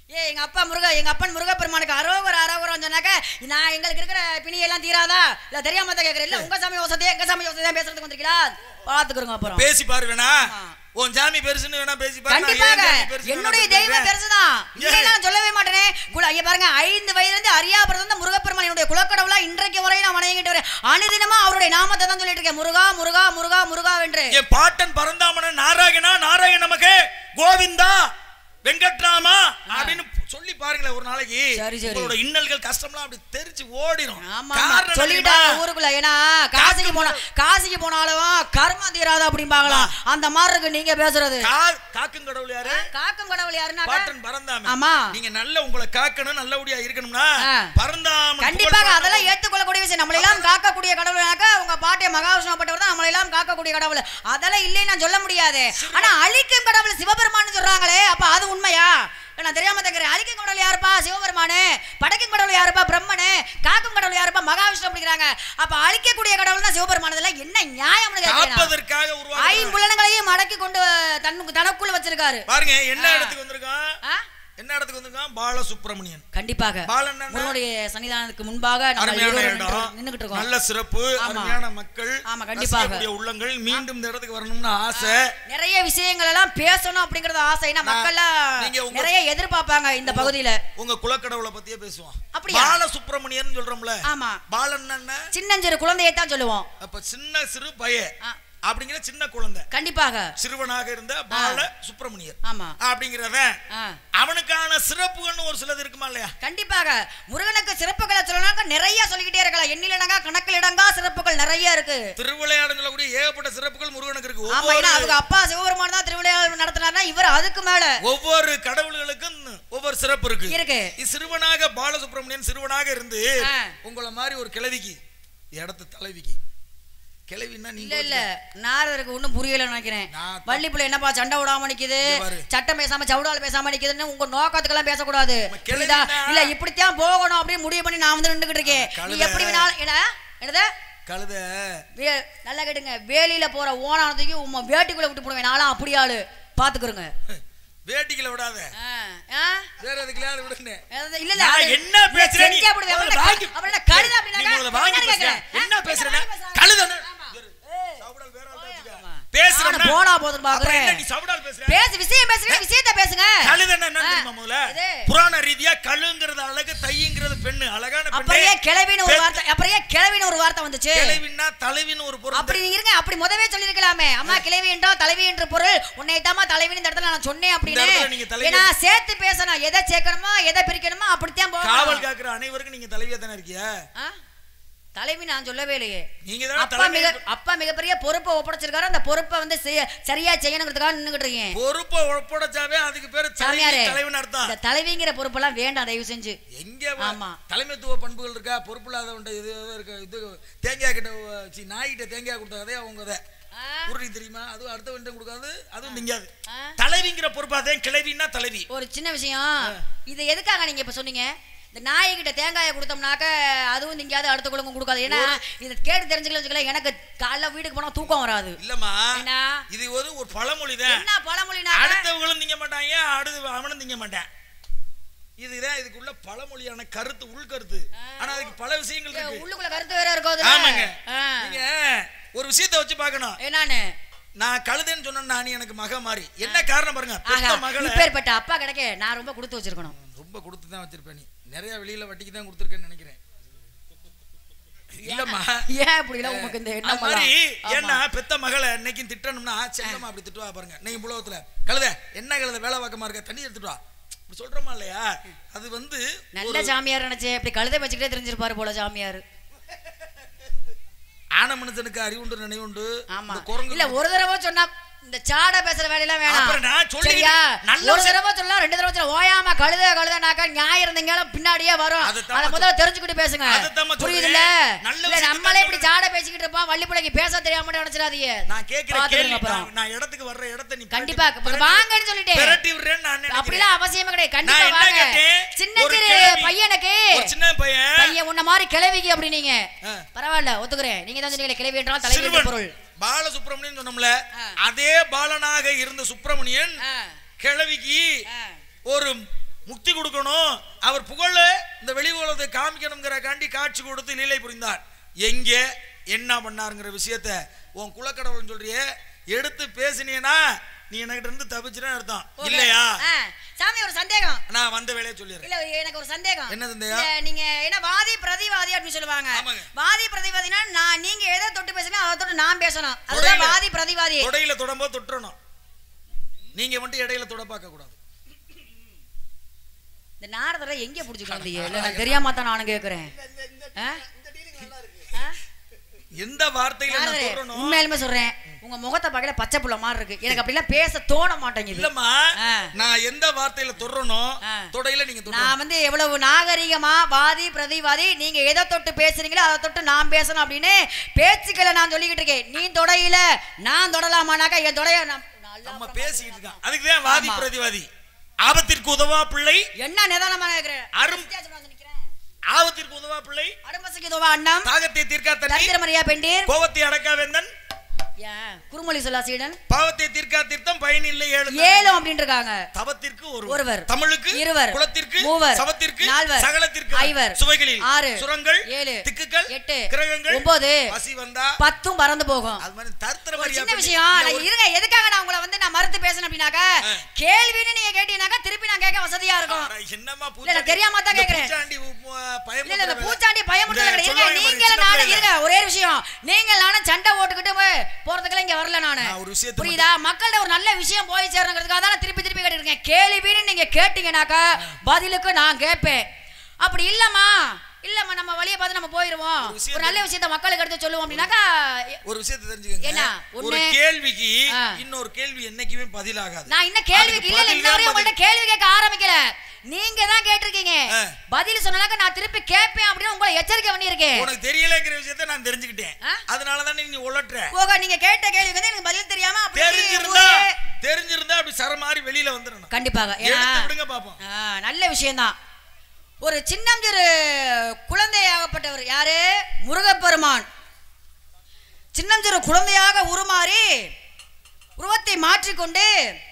ஏ எங்க அப்பா முருக எங்க அப்பன் முருகப்பெருமானுக்கு அரோகர் அரோகரம் சொன்னாக்க நான் எங்களுக்கு இருக்கிற பிணியெல்லாம் தீராதா இல்ல தெரியாம தான் கேக்குறேன் இல்ல உங்க சாமி வசதி எங்க சாமி வசதி தான் பேசுறதுக்கு வந்திருக்கீங்களா பாத்துக்கிறோங்க அப்புறம் பேசி பாரு வேணா ஆமா. உன் ஜாமி பெருசுன்னு வேணா பேசி பாரு நான் கண்டிப்பாக ஏன் ஜாமி பெருசுன்னு என்னுடைய வேணா தெய்வம் பேசுறேன். பெருசுதான் ஏன்? இல்லை நான் சொல்லவே மாட்டேனே குல ஐயா பாருங்க ஐந்து வயதுல இருந்து அரியாபுரம் தான் முருகப்பெருமான் என்னுடைய குலக்கடவுளா இன்றைக்கு வரை நான் வணங்கிட்டு வரேன் அனுதினமா அவருடைய நாமத்தை தான் சொல்லிட்டு இருக்கேன் முருகா முருகா முருகா முருகா வென்று என் பாட்டன் பரந்தாமன நாராயணா நாராயண நமக்கு கோவிந்தா வெங்கட்ராமா அப்படின்னு சொல்லி பாருங்களேன் ஒரு நாளைக்கு சரி, சரி. உங்களோட இன்னல்கள் கஷ்டம்லாம் அப்படி தெரிச்சு ஓடிடும் ஆமா காரணம் சொல்லிட்டாங்க தெரியுமா? ஊருக்குள்ள ஏன்னா காசிக்கு போனா காசிக்கு போனாலும் கர்ம தீராது அப்படிம்பாங்களாம் அந்த மாதிரி இருக்கு நீங்க பேசுறது கா- காக்கும் கடவுள் யாரு காக்கும் கடவுள் யாருன்னா பாட்டன் பரந்தாமன் ஆமா. நீங்க நல்ல உங்களை காக்கணும் நல்லபடியா இருக்கணும்னா ஆ. பரந்தாமன் கண்டிப்பாக புகழ் அதெல்லாம் ஏற்றுக்கொள்ளக்கூடிய விஷயம் நம்மளை எல்லாம் காக்கக்கூடிய கடவுள்னாக்கா உங்க பாட்டிய மகாவிஷ்ணுப்பட்டவர் தான் நம்மளை எல்லாம் காக்கக்கூடிய கடவுள் அதெல்லாம் இல்லைன்னு நான் சொல்ல முடியாது ஆனா அழிக்கும் கடவுள் சிவபெருமான்னு சொல்றாங்களே அப்ப அது உண்மையா நான் தெரியாம தக்கிறேன் அழிக்கும் கடவுள் யாருப்பா சிவபெருமானு படைக்கும் கடவுள் யாருப்பா பிரம்மனு காக்கும் கடவுள் யாருப்பா மகாவிஷ்ணு அப்படிங்கிறாங்க அப்ப அழிக்கக்கூடிய கடவுள் தான் சிவபெருமான் இதெல்லாம் என்ன நியாயம்னு கேட்கிறேன் நான். காப்பதற்காக உருவாக்க ஐம்புலன்களையும் மடக்கி கொண்டு தன்னுக்கு தனக்குள்ள வச்சிருக்காரு பாருங்க என்ன ஆ. இடத்துக்கு வந்திருக்கான் ஆ? என்ன இடத்துக்கு வந்திருக்கான் பாலசுப்ரமணியன் கண்டிப்பாக பாலன் என்ன? முருகனுடைய சன்னிதானத்துக்கு முன்பாக நம்ம அருமையான இருவரும் இடம் நின்று- நின்னுகிட்டு இருக்கோம் நல்ல சிறப்பு ஆமா. அருமையான மக்கள் ஆமா, கண்டிப்பாக. ரசிக்கக்கூடிய உள்ளங்கள் மீண்டும் இந்த இடத்துக்கு வரணும்னு ஆசை நிறைய விஷயங்கள் எல்லாம் பேசணும் அப்படிங்கறது ஆசை ஏன்னா நான்- மக்கள்லாம் நீங்க உங்க- நிறைய எதிர்பார்ப்பாங்க இந்த பகுதியில உங்க குலக்கடவுளை பத்தியே பேசுவோம் அப்படியா? பாலசுப்ரமணியன் சொல்றோம்ல ஆமா பாலன் என்ன சின்னஞ்சிறு குழந்தையை தான் சொல்லுவோம் அப்ப சின்ன சிறு பய ஆ, அப்படிங்கிற சின்ன குழந்தை கண்டிப்பாக சிறுவனாக இருந்த பால சுப்பிரமணியர் ஆமா அப்படிங்கிறத ஆ, அவனுக்கான சிறப்புகள்னு ஒரு சிலது இருக்குமா இல்லையா கண்டிப்பாக முருகனுக்கு சிறப்புகளை சொல்லணும்னா நிறைய சொல்லிக்கிட்டே இருக்கலாம் எண்ணிலடங்கா கணக்கில் இடங்கா சிறப்புகள் நிறைய இருக்கு திருவிளையாடுன்னு சொல்லக்கூடிய ஏகப்பட்ட சிறப்புகள் முருகனுக்கு இருக்கு ஆமா ஏன்னா ஒவ்வொரு அவங்க அப்பா சிவபெருமான் தான் திருவிளையாடல் நடத்தினார்னா இவர் அதுக்கு மேல ஒவ்வொரு கடவுள்களுக்கும் ஒவ்வொரு சிறப்பு இருக்கு இருக்கு இது சிறுவனாக பாலசுப்ரமணியன் சிறுவனாக இருந்து ஆ. உங்களை மாதிரி ஒரு கிழவிக்கு இடத்து தலைவிக்கு கிழவின்னா இல்ல நீங்க இல்ல நாரதருக்கு ஒண்ணும் புரியல நினைக்கிறேன் நான் த- வள்ளிப்புள்ள என்னப்பா சண்டை விடாம நிக்குது இங்க பாரு. சட்டம் பேசாம சவுடால் பேசாம நிக்குதுன்னு உங்க நோக்கத்துக்கெல்லாம் பேசக்கூடாது நம்ம கிளவினா- புரியுதா இல்ல இப்படித்தான் போகணும் அப்படின்னு முடிவு பண்ணி நான் வந்து நின்றுகிட்டு இருக்கேன் நீ கழுதை. எப்படி வேணாலும் என்ன என்னது கழுத வே- நல்லா கேட்டுங்க வேலியில போற ஓனானதுக்கு உம்ம வேட்டிக்குள்ள விட்டு போடுவேன் நானும் அப்படி ஆளு பாத்துக்கிறோங்க வேட்டிகளை விடாத ஆ, ஆ? வேற எதுக்குலாம் விடுங்க அதாவது இல்ல இல்ல நான் அது- என்ன இல்ல, பேசுறேன் நீ? செஞ்சா போடுவேன். முதல்ல அப்புறம் வாங்கி- என்ன- அப்புறம் என்ன கழுதை அப்படின்னாக்கா? நீ முதல்ல வாங்கி என்னன்னு பேசுற. கேக்குறேன்? என்ன ஆ? பேசுறேன்னா? என்ன பேசுறாங்க? கழுதைன்னு. ஆமா. இரு. ஏய். சவுடால் வேற ஆள் பேசுங்க. ஆமா. பேசுறேன்னா? நானும் போனா போதுன்னு அப்புறம் பாக்குறேன் என்ன நீ சவுடால் பேசுற? பேசு விஷயம் பேசுங்க விஷயத்த பேசுங்க கழுதைன்னா என்னன்னு ஆ, தெரியுமா முதல்ல? இது. புராண ரீதியா கழுங்கிறது அழகு தைங்கிறது பெண்ணு அழகான அப்புறம் ஏன் பெண்ணு கிளவின்னு ஒரு பெத்து- வார்த்தை அப்புறம் ஏன் கிளவின்னு ஒரு வார்த்தை வந்துச்சு கிழவின்னா தலைவின்னு ஒரு பொருள் அப்படி நீங்க இருங்க அப்படி முதவே சொல்லிருக்கலாமே அம்மா கிளவி என்றால் தலைவி என்ற பொருள் உன்னை தாமா தலைவின்னு இந்த இடத்துல நான் சொன்னேன் அப்படின்னு இடத்துல நீங்க தலைவி- ஏன்னா சேர்த்து பேசணும் எதை சேர்க்கணுமோ எதை பிரிக்கணுமோ அப்படித்தான் காவல் போகணும் காக்குற அனைவருக்கும் நீங்க தலைவியா தானே இருக்கியா ஆ? தலைவி நான் சொல்லவே இல்லையே நீங்க தானே அப்பா தலைமை மிக அப்பா மிகப்பெரிய பொறுப்பை ஒப்படைச்சிருக்காரு அந்த பொறுப்பை வந்து செய்ய- சரியா செய்யணுங்கிறதுக்காக நின்னுகிட்டு இருக்கேன் பொறுப்பை ஒப்படைச்சாவே அதுக்கு பேரு சாமியாரே தலைவி தலைவன் அர்த்தம் இந்த தலைவிங்கிற பொறுப்பெல்லாம் வேண்டாம் தயவு செஞ்சு எங்க வ- ஆமா. தலைமைத்துவ பண்புகள் இருக்கா பொறுப்பு இல்லாதவன்ட்ட இது இது இருக்கு இது தேங்காய் கிட்ட வ- சி, நாய்கிட்ட தேங்காய் கொடுத்த கதையே அவங்க கதை ஆ? உருளி தெரியுமா அதுவும் அடுத்தவன்ட்ட கொடுக்காது அதுவும் திங்காது ஆ? தலைவிங்கிற பொறுப்பாதே கிளவின்னா தலைவி ஒரு சின்ன விஷயம் இது எதுக்காக நீங்க இப்ப சொன்னீங்க இந்த நாய்கிட்ட தேங்காயை கொடுத்தோம்னாக்க அதுவும் எங்கேயாவது அடுத்த குழுங்கும் கொடுக்காது ஏன்னா இதை கேட்டு தெரிஞ்சுக்கல வச்சுக்கல எனக்கு காலைல வீட்டுக்கு போனா தூக்கம் வராது இல்லம்மா என்ன இது ஒரு ஒரு பழமொழி தான் என்ன பழமொழினா அடுத்தவங்களும் திங்க மாட்டாங்க அடுத்து அவனும் திங்க மாட்டான் இதுதான் இதுக்குள்ள பழமொழியான கருத்து உள்கருத்து ஆனா அதுக்கு பல விஷயங்கள் இருக்கு உள்ளுக்குள்ள கருத்து வேற இருக்கும் அதுல. ஆமாங்க ஆ. நீங்க ஒரு விஷயத்தை வச்சு பார்க்கணும் என்னான்னு நான் கழுதைன்னு சொன்னா நீ எனக்கு மக மாதிரி என்ன காரணம் பாருங்க பெத்த ஆகா மகளை இப்பேற்பட்ட அப்பா கிடைக்க நான் ரொம்ப கொடுத்து வச்சிருக்கணும் ரொம்ப கொடுத்து தான் வச்சிருப்பேன் நீ நிறைய வெளியில வட்டிக்கு தான் கொடுத்துருக்கேன்னு நினைக்கிறேன் இல்லம்மா ஏன் இப்படி எல்லாம் உமக்கு இந்த அது எண்ணம் மாதிரி எல்லாம்? ஏன்னா ஆமா. பெத்த மகளை இன்னைக்கும் திட்டணும்னா செல்லம்மா அப்படி திட்டுவா பாருங்க நீங்க புலவத்துல கழுத என்ன கழுத வேலை பார்க்கமா இருக்க தண்ணி எடுத்துட்டு வா இப்படி சொல்றோமா இல்லையா அது வந்து நல்ல சாமியார் நினைச்சேன் இப்படி கழுதை வச்சுக்கிட்டே தெரிஞ்சிருப்பாரு போல சாமியார் ஆன மனுஷனுக்கு அறிவுண்டு நினைவுண்டு ஆமா இந்த குரங்கு இல்ல ஒரு தடவை சொன்னா இந்த சாடா பேசுற வேலையெல்லாம் அப்புறம் வேணாம் நான் சொல்லிக்கிட்டு- சரியா நல்ல ஒரு விஷயம். தடவை சொல்லலாம் ரெண்டு தடவை சொல்லலாம் ஓயாம கழுத கழுதனாக்கா ஞாயிறு இருந்தீங்க பின்னாடியே வரும் அதைத்தான் அத முதல்ல தெரிஞ்சுக்கிட்டு பேசுங்க அதைத்தான் சொல்றேன். புரியுதுல்ல நல்ல இல்ல விஷயத்தை நம்மளே தான் இப்படி சாட பேசிக்கிட்டு இருப்போம் வள்ளி பிள்ளைக்கு பேச தெரியாம மட்டும் நினைச்சிடாதீங்க நான் கேக்குற பாத்துக்கோங்க கேள்வி அப்புறம். நான் நான் இடத்துக்கு வர்ற இடத்த நீ கண்டிப்பா பிரட்டி- இப்ப வாங்கன்னு சொல்லிட்டேன் பிரட்டி விடுறேன்னு நான் நினைக்கிறேன். அப்படிலாம் அவசியமே கிடையாது நான் கண்டிப்பா என்ன வாங்க கேட்டேன்? சின்ன ஒரு சிறு கிழவி- பையனுக்கு ஒரு சின்ன பையன் பையன் உன்ன மாதிரி கிளவிக்கு அப்படின்னீங்க ஆ. பரவாயில்ல ஒத்துக்கிறேன் நீங்க தான் சொன்னீங்க கிளவி என்றால் தலைவி என்ற சிறுவன் பொருள் பாலசுப்ரமணியன் சொன்னோம்ல ஆ. அதே பாலனாக இருந்த சுப்பிரமணியன் ஆ, கிழவிக்கு ஆ. ஒரு முக்தி கொடுக்கணும் அவர் புகழ இந்த வெளி உலகத்தை காமிக்கணுங்கிற காண்டி காட்சி கொடுத்து லீலை புரிந்தார் எங்கே என்ன பண்ணாருங்கிற விஷயத்த உன் குலக்கடவுள்னு சொல்றியே எடுத்து பேசினீன்னா நீ என்கிட்ட இருந்து தப்பிச்சுன்னு அர்த்தம் இல்லையா ஆ, சாமி ஒரு சந்தேகம் நான் வந்த வேலையை சொல்லிடுறேன் இல்ல எனக்கு ஒரு சந்தேகம் என்ன சந்தேகம்? இந்த நீங்க என்ன வாதி பிரதிவாதி அப்படின்னு சொல்லுவாங்க ஆமாங்க. வாதி பிரதிவாதினா நான் நீங்க எதை தொட்டு பேசுங்க அதை தொட்டு நான் பேசணும் அதுதான் தொடையில- வாதி பிரதிவாதி தொடையில தொடும்போது தொட்டுறணும் நீங்க மட்டும் இடையில தொட பார்க்க கூடாது இந்த நாரதரை எங்க புடிச்சுட்டு வந்தீங்க இல்ல நான் தெரியாம தான் நானும் கேக்குறேன் ஆ? ஆ? எந்த வார்த்தையில நான் நாரதரே, தொடுறனோ உண்மையாலுமே சொல்றேன் உங்க முகத்தை பார்க்கல பச்சை புள்ள மாதிரி இருக்கு எனக்கு அப்படிலாம் பேச தோண மாட்டேங்குது இல்லம்மா ஆ. நான் எந்த வார்த்தையில தொடுறனோ ஆ. தொடையில நீங்க தொடுறணும் நான் வந்து எவ்வளவு நாகரிகமா வாதி பிரதிவாதி நீங்க எதை தொட்டு பேசுறீங்களோ அதை தொட்டு நான் பேசணும் அப்படின்னு பேச்சுக்களை நான் சொல்லிக்கிட்டு இருக்கேன் நீ தொடையில நான் தொடலாமானாக்கா என் தொடைய நான் நல்லா நம்ம பேசிக்கிட்டு இருக்கோம் அதுக்கு தான் வாதி ஆமா. பிரதிவாதி ஆபத்திற்கு உதவா பிள்ளை என்ன நிதானமா கேக்குறேன் அரும்- வித்தியாசமா வந்து நிக்கிறேன். ஆபத்திற்கு உதவா பிள்ளை அடம்பசிக்கு இதுவா அண்ணம் தாகத்தை தீர்க்கா தண்ணி தரித்திரமரியா பெண்டீர் கோபத்தை அடக்கா வேந்தன் ஏன் குறுமொழி சொல்லா சீடன் பாவத்தை தீர்க்கா தீர்த்தம் பயன் இல்லை ஏழு ஏலம் அப்படின்னு இருக்காங்க தவத்திற்கு ஒரு ஒருவர். தமிழுக்கு இருவர். குலத்திற்கு மூவர். சவத்திற்கு நால்வர். சகலத்திற்கு ஐவர். சுவைகளில் ஆறு. சுரங்கள் ஏழு. திக்குகள் எட்டு. கிரகங்கள் ஒன்பது. பசி வந்தா பத்தும் பறந்து போகும் அது மாதிரி தர்த்தர ஒரு மரியா சின்ன பண்ணி- விஷயம் இல்ல, நான் ஒரு- இருங்க எதுக்காக நான் உங்களை வந்து நான் மறுத்து பேசணும் அப்படின்னாக்கா ஆ. கேள்வின்னு நீங்க கேட்டீங்கன்னாக்கா திருப்பி நான் கேட்க வசதியா இருக்கும் அட, என்னம்மா இல்ல, நான் தெரியாம தான் இந்த கேக்குறேன். பூச்சாண்டி உ- உ- இல்ல இல்ல இந்த பயமுறுத்துற வேலை. பூச்சாண்டி பயமுறுத்தல இந்த இருங்க சொல்லுவாங்க பாரு, நீங்க சின்ன நானும் பிள்ளைல. இருங்க ஒரே விஷயம் நீங்க நானும் சண்டை ஓட்டுக்கிட்டு போய் போறதுக்கெல்லாம் இங்க வரல நானு நான் ஒரு விஷயத்தை புரியுதா மக்கள்கிட்ட ஒரு நல்ல விஷயம் போய் சேரணுங்கிறதுக்காக தான் நான் திருப்பி திருப்பி கேட்டுருக்கேன் கேள்வின்னு நீங்க கேட்டீங்கன்னாக்கா பதிலுக்கு நான் கேட்பேன் அப்படி இல்லம்மா இல்லம்மா நம்ம வழியை பார்த்து நம்ம போயிருவோம் ஒரு விஷயத்தை- ஒரு நல்ல விஷயத்த மக்களுக்கு எடுத்து சொல்லுவோம் அப்படின்னாக்கா ஒரு விஷயத்தை தெரிஞ்சுக்கங்க என்ன? ஒரு ஒண்ணு- கேள்விக்கு ஆ. இன்னொரு கேள்வி என்னைக்குமே பதிலாகாது நான் இன்னும் கேள்விக்கு அதுக்கு இல்ல இல்ல பதில் இன்ன தான் வரையும் உங்கள்ட்ட பதில். கேள்வி கேட்க ஆரம்பிக்கல நீங்க தான் கேட்டிருக்கீங்க ஆ. பதில் சொன்னாக்க நான் திருப்பி கேட்பேன் அப்படின்னு உங்களை எச்சரிக்கை பண்ணியிருக்கேன் உனக்கு தெரியலங்கிற விஷயத்தை நான் தெரிஞ்சுக்கிட்டேன் ஆ? அதனால தானே நீ உழட்டுற போக நீங்க கேட்ட கேள்விக்கு வந்து எனக்கு பதில் தெரியாம அப்படி தெரிஞ்சிருந்தா ஊரே- தெரிஞ்சிருந்தா அப்படி சர மாதிரி வெளியில வந்துடணும் கண்டிப்பாக ஏன்னா எடுத்து விடுங்க பாப்போம் ஆ, நல்ல விஷயம்தான் ஒரு சின்னஞ்சிறு குழந்தையாகப்பட்டவர் யாரு முருகப்பெருமான் சின்னஞ்சிறு குழந்தையாக உருமாறி உருவத்தை மாற்றிக்கொண்டு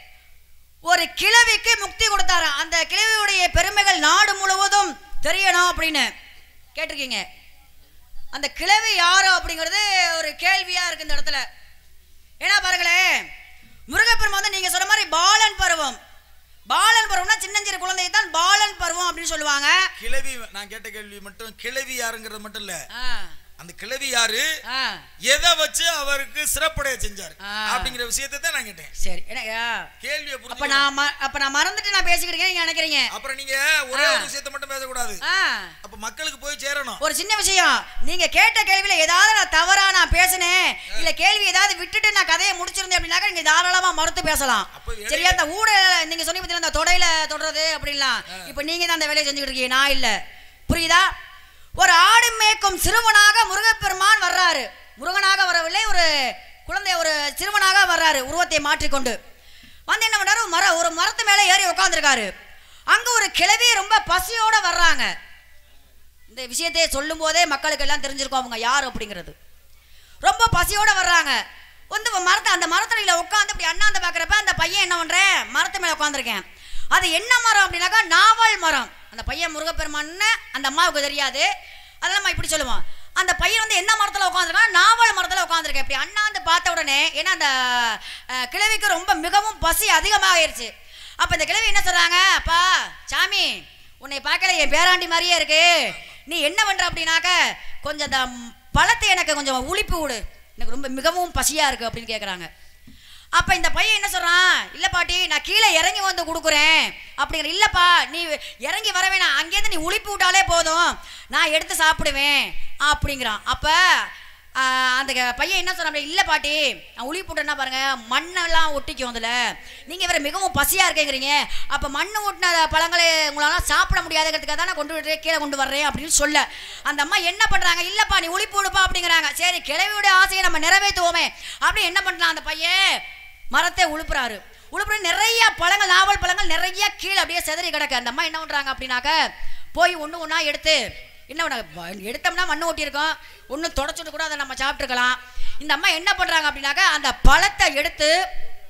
ஒரு கிழவிக்கு முக்தி கொடுத்தாராம் அந்த கிழவியுடைய பெருமைகள் நாடு முழுவதும் தெரியணும் அப்படின்னு கேட்டிருக்கீங்க அந்த கிழவி யாரு அப்படிங்கிறது ஒரு கேள்வியா இருக்கு இந்த இடத்துல ஏன்னா பாருங்களேன் முருகப்பெருமான் வந்து நீங்க சொன்ன மாதிரி பாலன் பருவம் பாலன் பருவம்னா சின்னஞ்சிறு குழந்தையை தான் பாலன் பருவம் அப்படின்னு சொல்லுவாங்க கிழவி நான் கேட்ட கேள்வி மட்டும் கிழவி யாருங்கிறது மட்டும் இல்ல ஆ, அந்த கிழவி யாரு ஆ, எதை வச்சு அவருக்கு சிறப்படைய செஞ்சாரு ஆ. அப்படிங்கிற விஷயத்தை தான் நான் கேட்டேன் சரி என்ன ஆ, கேள்வியை அப்ப புரிஞ்சு நான் ம- அப்ப நான் மறந்துட்டு நான் பேசிக்கிட்டு இருக்கேன் நீங்க நினைக்கிறீங்க அப்புறம் நீங்க ஒரே ஆ. ஒரு விஷயத்தை மட்டும் பேசக்கூடாது ஆ, அப்ப மக்களுக்கு போய் சேரணும் ஒரு சின்ன விஷயம் நீங்க கேட்ட கேள்வியில ஏதாவது நான் தவறா நான் பேசினேன் இல்ல கேள்வி ஏதாவது விட்டுட்டு நான் கதையை முடிச்சிருந்தேன் அப்படின்னாக்கா நீங்க தாராளமா மறுத்து பேசலாம் அப்ப இடையில- சரியா அந்த ஊட நீங்க சொன்னீங்க பார்த்தீங்களா அந்த தொடையில தொடறது அப்படின்லாம் இப்ப நீங்க தான் அந்த வேலையை செஞ்சுக்கிட்டு இருக்கீங்க நான் இல்ல புரியுதா ஒரு ஆடு மேய்க்கும் சிறுவனாக முருகப்பெருமான் வர்றாரு முருகனாக வரவில்லை ஒரு குழந்தை ஒரு சிறுவனாக வர்றாரு உருவத்தை மாற்றிக்கொண்டு வந்து என்ன பண்றாரு ஒரு மர ஒரு மரத்து மேலே ஏறி உட்காந்துருக்காரு அங்க ஒரு கிழவி ரொம்ப பசியோட வர்றாங்க இந்த விஷயத்தை சொல்லும் போதே மக்களுக்கு எல்லாம் தெரிஞ்சிருக்கும் அவங்க யார் அப்படிங்கிறது ரொம்ப பசியோட வர்றாங்க வந்து மரத்தை அந்த மரத்தடியில் உட்காந்து இப்படி அண்ணாந்து பார்க்குறப்ப அந்த பையன் என்ன பண்ணுறேன் மரத்து மேலே உட்காந்துருக்கேன் அது என்ன மரம் அப்படின்னாக்கா நாவல் மரம் அந்த பையன் முருகப்பெருமான்னு அந்த அம்மாவுக்கு தெரியாது அதெல்லாம் நம்ம இப்படி சொல்லுவோம் அந்த பையன் வந்து என்ன மரத்தில் உட்காந்துருக்கான் நாவல் மரத்தில் உட்காந்துருக்கேன் இப்படி அண்ணாந்து பார்த்த உடனே ஏன்னா அந்த அஹ், கிழவிக்கு ரொம்ப மிகவும் பசி அதிகமாகிருச்சு அப்போ இந்த கிழவி என்ன சொல்கிறாங்க அப்பா சாமி உன்னை பார்க்கல என் பேராண்டி மாதிரியே இருக்கு நீ என்ன பண்ற அப்படின்னாக்க கொஞ்சம் அந்த பழத்தை எனக்கு கொஞ்சம் உளிப்பு விடு எனக்கு ரொம்ப மிகவும் பசியா இருக்கு அப்படின்னு கேக்குறாங்க அப்ப இந்த பையன் என்ன சொல்றான் இல்ல பாட்டி நான் கீழே இறங்கி வந்து கொடுக்குறேன் அப்படிங்கிற இல்லப்பா நீ இறங்கி வர வேணாம் அங்கேருந்து நீ உளிப்பு விட்டாலே போதும் நான் எடுத்து சாப்பிடுவேன் அப்படிங்கிறான் அப்ப ஆஹ், அந்த க- பையன் என்ன சொன்னான் இல்ல பாட்டி நான் உளி போட்டேன்னா பாருங்க மண்ணெல்லாம் ஒட்டிக்கும் அதுல நீங்க வேற மிகவும் பசியா இருக்கேங்கிறீங்க அப்ப மண்ணு ஒட்டின பழங்களை உங்களால சாப்பிட முடியாதுங்கிறதுக்காக தான் நான் கொண்டு விடுறேன் கீழே கொண்டு வர்றேன் அப்படின்னு சொல்ல அந்த அம்மா என்ன பண்றாங்க இல்லப்பா நீ உளி போடுப்பா அப்படிங்கிறாங்க சரி கிழவியோட ஆசையை நம்ம நிறைவேற்றுவோமே அப்படி என்ன பண்றான் அந்த பையன் மரத்தை உழுப்புறாரு உழுப்புற நிறைய பழங்கள் நாவல் பழங்கள் நிறைய கீழே அப்படியே செதறி கிடக்கு அந்த அம்மா என்ன பண்றாங்க அப்படின்னாக்க போய் ஒன்று ஒன்றா எடுத்து என்ன பண்ண வ- எடுத்தோம்னா மண்ணு ஒட்டியிருக்கோம் ஒன்று தொடச்சிட்டு கூட அதை நம்ம சாப்பிட்டுருக்கலாம் இந்த அம்மா என்ன பண்றாங்க அப்படின்னாக்க அந்த பழத்தை எடுத்து